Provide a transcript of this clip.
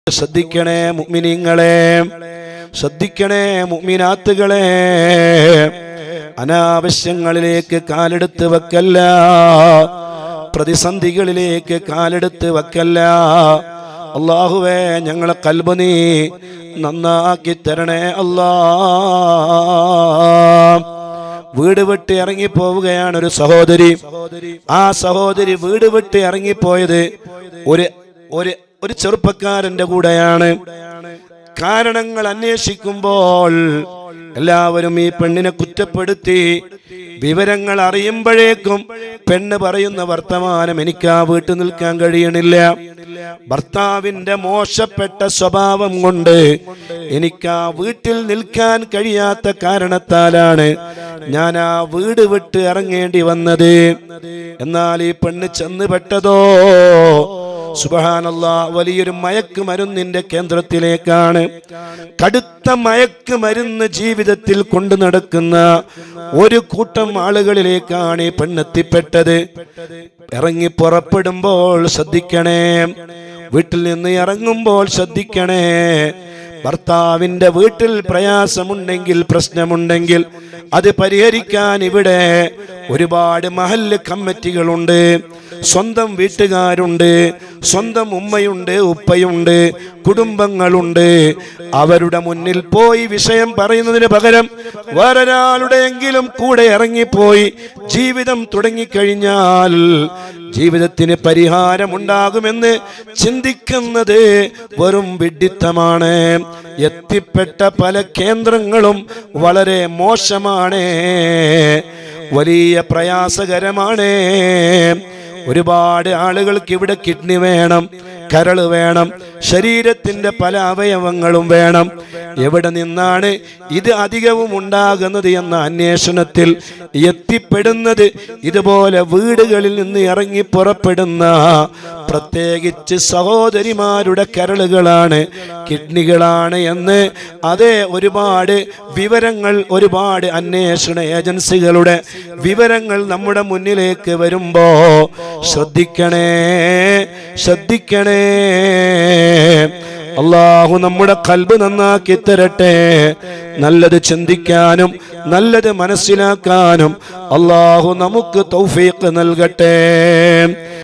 ശ്രദ്ധിക്കണേ മുഅ്മിനീങ്ങളെ ശ്രദ്ധിക്കണേ മുഅ്മിനാത്തുകളെ അനാവശ്യങ്ങളിലേക്ക് കാലെടുത്ത് വെക്കല്ല പ്രതിസന്ധികളിലേക്ക് കാലെടുത്ത് വെക്കല്ല അള്ളാഹുവേ ഞങ്ങളെ കൽബ് നീ നന്നാക്കി തരണേ അല്ലാ വീട് വിട്ട് ഇറങ്ങിപ്പോവുകയാണ് ഒരു സഹോദരി ആ സഹോദരി വീട് വിട്ട് ഇറങ്ങിപ്പോയത് ഒരു ഒരു ഒരു ചെറുപ്പക്കാരന്റെ കൂടെയാണ് കാരണങ്ങൾ അന്വേഷിക്കുമ്പോൾ എല്ലാവരും ഈ പെണ്ണിനെ കുറ്റപ്പെടുത്തി വിവരങ്ങൾ അറിയുമ്പോഴേക്കും പെണ്ണ് പറയുന്ന വർത്തമാനം എനിക്ക് ആ വീട്ടിൽ നിൽക്കാൻ കഴിയണില്ല ഭർത്താവിന്റെ മോശപ്പെട്ട സ്വഭാവം കൊണ്ട് എനിക്ക് ആ വീട്ടിൽ നിൽക്കാൻ കഴിയാത്ത കാരണത്താലാണ് ഞാൻ ആ വീട് വിട്ട് ഇറങ്ങേണ്ടി വന്നത് എന്നാൽ ഈ പെണ്ണ് ചെന്ന് പെട്ടതോ സുബഹാനല്ല വലിയൊരു മയക്ക് മരുന്നിന്റെ കേന്ദ്രത്തിലേക്കാണ് കടുത്ത മയക്ക് മരുന്ന് ജീവിതത്തിൽ കൊണ്ടു നടക്കുന്ന ഒരു കൂട്ടം ആളുകളിലേക്കാണ് ഈ പെണ്ണെത്തിപ്പെട്ടത് ഇറങ്ങി പുറപ്പെടുമ്പോൾ ശ്രദ്ധിക്കണേ വീട്ടിൽ നിന്ന് ഇറങ്ങുമ്പോൾ ശ്രദ്ധിക്കണേ ഭർത്താവിന്റെ വീട്ടിൽ പ്രയാസമുണ്ടെങ്കിൽ പ്രശ്നമുണ്ടെങ്കിൽ അത് പരിഹരിക്കാൻ ഇവിടെ ഒരുപാട് മഹല്ല് കമ്മിറ്റികളുണ്ട് സ്വന്തം വീട്ടുകാരുണ്ട് സ്വന്തം ഉമ്മയുണ്ട് ഉപ്പയുണ്ട് കുടുംബങ്ങളുണ്ട് അവരുടെ മുന്നിൽ പോയി വിഷയം പറയുന്നതിന് പകരം വേറൊരാളുടെയെങ്കിലും കൂടെ ഇറങ്ങിപ്പോയി ജീവിതം തുടങ്ങിക്കഴിഞ്ഞാൽ ജീവിതത്തിന് പരിഹാരമുണ്ടാകുമെന്ന് ചിന്തിക്കുന്നത് വെറും വിഡിത്തമാണ് എത്തിപ്പെട്ട പല കേന്ദ്രങ്ങളും വളരെ മോശമാണ് വലിയ പ്രയാസകരമാണ് ഒരുപാട് ആളുകൾക്ക് ഇവിടെ കിഡ്നി വേണം കരള് വേണം ശരീരത്തിന്റെ പല അവയവങ്ങളും വേണം എവിടെ നിന്നാണ് ഇത് അധികവും ഉണ്ടാകുന്നത് എന്ന അന്വേഷണത്തിൽ എത്തിപ്പെടുന്നത് ഇതുപോലെ വീടുകളിൽ നിന്ന് ഇറങ്ങി പുറപ്പെടുന്ന പ്രത്യേകിച്ച് സഹോദരിമാരുടെ കരളുകളാണ് കിഡ്നികളാണ് എന്ന് അതേ ഒരുപാട് വിവരങ്ങൾ ഒരുപാട് അന്വേഷണ ഏജൻസികളുടെ വിവരങ്ങൾ നമ്മുടെ മുന്നിലേക്ക് വരുമ്പോ ശ്രദ്ധിക്കണേ ശ്രദ്ധിക്കണേ അള്ളാഹു നമ്മുടെ കൽബ് നന്നാക്കി തരട്ടെ നല്ലത് ചിന്തിക്കാനും നല്ലത് മനസ്സിലാക്കാനും അള്ളാഹു നമുക്ക് തൗഫീഖ് നൽകട്ടെ